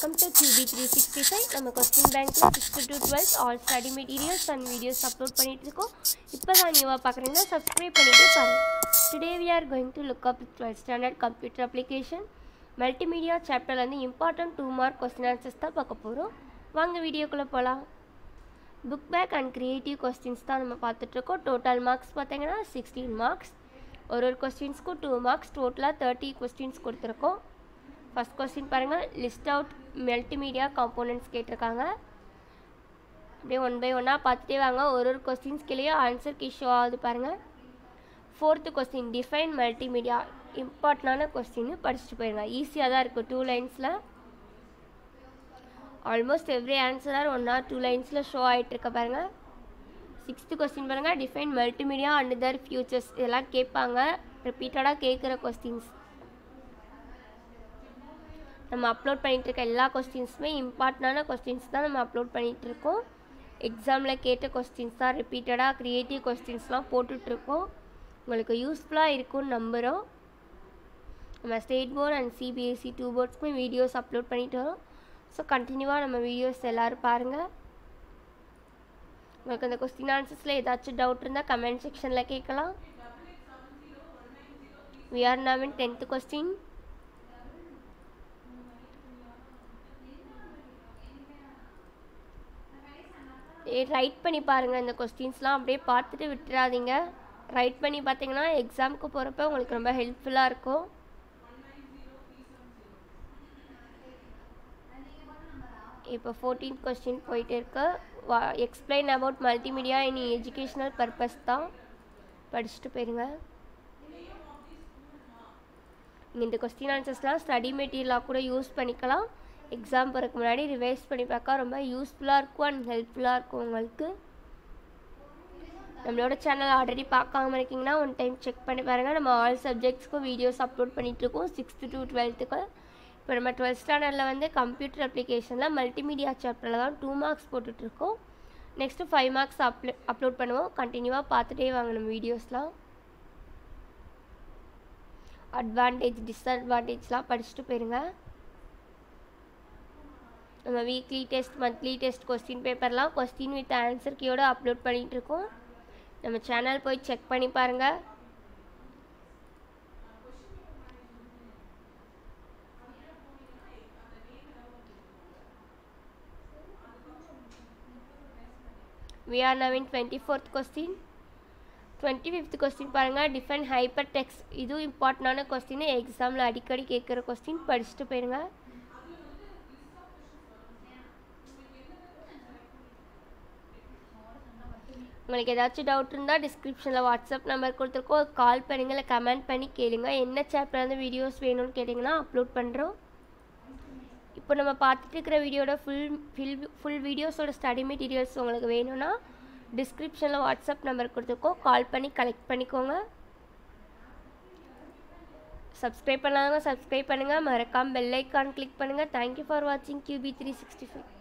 welcome to QB three sixty five நம்ம question பேங்க்கில் sixth to twelfth all study materials and videos upload பண்ணிட்டு இருக்கோம் இப்போ தான் நியூவாக பார்க்குறீங்கன்னா சப்ஸ்கிரைப் பண்ணிட்டு பாருங்கள் today we are going to look up twelfth standard computer application multimedia சாப்டர்லேருந்து important two mark question answers தான் பார்க்க போகிறோம் வாங்க வீடியோக்குள்ளே போகலாம் book back and creative questions தான் நம்ம பார்த்துட்ருக்கோம் டோட்டல் மார்க்ஸ் பார்த்தீங்கன்னா சிக்ஸ்டீன் மார்க்ஸ் ஒரு ஒரு கொஸ்டின்ஸ்க்கும் டூ மார்க்ஸ் டோட்டலாக தேர்ட்டி கொஸ்டின்ஸ் கொடுத்துருக்கோம் ஃபஸ்ட் கொஸ்டின் பாருங்கள் லிஸ்ட் அவுட் மல்டிமீடியா காம்போனன்ட்ஸ் கேட்டிருக்காங்க அப்படியே ஒன் பை ஒன்னாக பார்த்துட்டே வாங்க ஒரு ஒரு கொஸ்டின்ஸ்கிலேயே ஆன்சர் கீ ஷோ ஆகுது பாருங்கள் ஃபோர்த்து கொஸ்டின் டிஃபைன் மல்டிமீடியா இம்பார்ட்டண்டான கொஸ்டின் படிச்சுட்டு போயிருங்க ஈஸியாக தான் இருக்குது டூ லைன்ஸில் almost every answer or one or two லைன்ஸில் ஷோ ஆகிட்டு இருக்க பாருங்கள் சிக்ஸ்த்து கொஸ்டின் பாருங்கள் define multimedia and their features இதெல்லாம் கேட்பாங்க ரிப்பீட்டடாக கேட்குற கொஸ்டின்ஸ் நம்ம அப்லோட் பண்ணிகிட்டு இருக்க எல்லா கொஸ்டின்ஸுமே இம்பார்ட்டண்டான கொஸ்டின்ஸ் தான் நம்ம அப்லோட் பண்ணிகிட்டு இருக்கோம் எக்ஸாமில் கேட்ட கொஸ்டின்ஸ் தான் ரிப்பீட்டடாக க்ரியேட்டிவ் கொஸ்டின்ஸ்லாம் போட்டுட்ருக்கோம் உங்களுக்கு யூஸ்ஃபுல்லாக இருக்கும்னு நம்புகிறோம் நம்ம state board and CBSE two போர்ட்ஸ்க்குமே வீடியோஸ் அப்லோட் பண்ணிட்டு வரோம் ஸோ கண்டினியூவாக நம்ம வீடியோஸ் எல்லோரும் பாருங்கள் உங்களுக்கு அந்த கொஸ்டின் ஆன்சர்ஸில் ஏதாச்சும் டவுட் இருந்தால் கமெண்ட் செக்ஷனில் கேட்கலாம் we are now in tenth question write பண்ணி பாருங்கள் இந்த கொஸ்டின்ஸ்லாம் அப்படியே பார்த்துட்டு விட்டுறாதீங்க ரைட் பண்ணி பார்த்தீங்கன்னா எக்ஸாமுக்கு போகிறப்ப உங்களுக்கு ரொம்ப ஹெல்ப்ஃபுல்லாக இருக்கும் இப்போ ஃபோர்டீன்த் கொஸ்டின் போயிட்டு இருக்கு வா explain about multimedia in educational purpose தான் படிச்சுட்டு போயிருங்க இந்த கொஸ்டின் ஆன்சர்ஸ்லாம் ஸ்டடி மெட்டீரியலாக கூட யூஸ் பண்ணிக்கலாம் எக்ஸாம் போகிறதுக்கு முன்னாடி ரிவைஸ் பண்ணி பார்க்க ரொம்ப யூஸ்ஃபுல்லாக இருக்கும் அண்ட் ஹெல்ப்ஃபுல்லாக இருக்கும் உங்களுக்கு நம்மளோட சேனல் ஆல்ரெடி பார்க்காம இருக்கீங்கன்னா ஒன் டைம் செக் பண்ணி பாருங்கள் நம்ம ஆல் சப்ஜெக்ட்ஸ்க்கும் வீடியோஸ் அப்லோட் பண்ணிகிட்ருக்கோம் சிக்ஸ்த்து டு டுவெல்த்துக்கு இப்போ நம்ம டுவெல்த் ஸ்டாண்டர்டில் வந்து கம்ப்யூட்டர் அப்ளிகேஷனில் மல்டிமீடியா சாப்டரில் தான் டூ மார்க்ஸ் போட்டுட்ருக்கோம் நெக்ஸ்ட்டு ஃபைவ் மார்க்ஸ் அப்லோ அப்லோட் பண்ணுவோம் கண்டினியூவாக பார்த்துட்டே வாங்க நம்ம வீடியோஸ்லாம் அட்வான்டேஜ் டிஸ்அட்வான்டேஜ்லாம் படிச்சுட்டு போயிருங்க நம்ம weekly test monthly test question பேப்பர்லாம் கொஸ்டின் வித் ஆன்சர் கீயோடு அப்லோட் பண்ணிகிட்ருக்கோம் நம்ம சேனல் போய் செக் பண்ணி பாருங்கள் we are now in 24th question 25th question பாருங்கள் டிஃபைன் ஹைப்பர் டெக்ஸ்ட் இதுவும் இம்பார்ட்டண்டான கொஸ்டின் எக்ஸாமில் அடிக்கடி கேட்குற கொஸ்டின் படிச்சுட்டு போயிருங்க உங்களுக்கு ஏதாச்சும் டவுட் இருந்தால் டிஸ்கிரிப்ஷனில் வாட்ஸ்அப் நம்பர் கொடுத்துருக்கோம் கால் பண்ணுங்க இல்லை கமெண்ட் பண்ணி கேளுங்க என்ன சாப்டர்லேருந்து வீடியோஸ் வேணும்னு கேட்டிங்கன்னா அப்லோட் பண்ணுறோம் இப்போ நம்ம பார்த்துட்டு இருக்கிற வீடியோட ஃபுல் ஃபில் ஃபுல் வீடியோஸோட ஸ்டடி மெட்டீரியல்ஸ் உங்களுக்கு வேணும்னா டிஸ்கிரிப்ஷனில் வாட்ஸ்அப் நம்பர் கொடுத்துருக்கோம் கால் பண்ணி கலெக்ட் பண்ணிக்கோங்க சப்ஸ்கிரைப் பண்ணாதவங்க சப்ஸ்கிரைப் பண்ணுங்கள் மறக்காமல் பெல் ஐக்கான் கிளிக் பண்ணுங்கள் தேங்க்யூ ஃபார் வாட்சிங் கியூபி த்ரீ சிக்ஸ்டி ஃபைவ்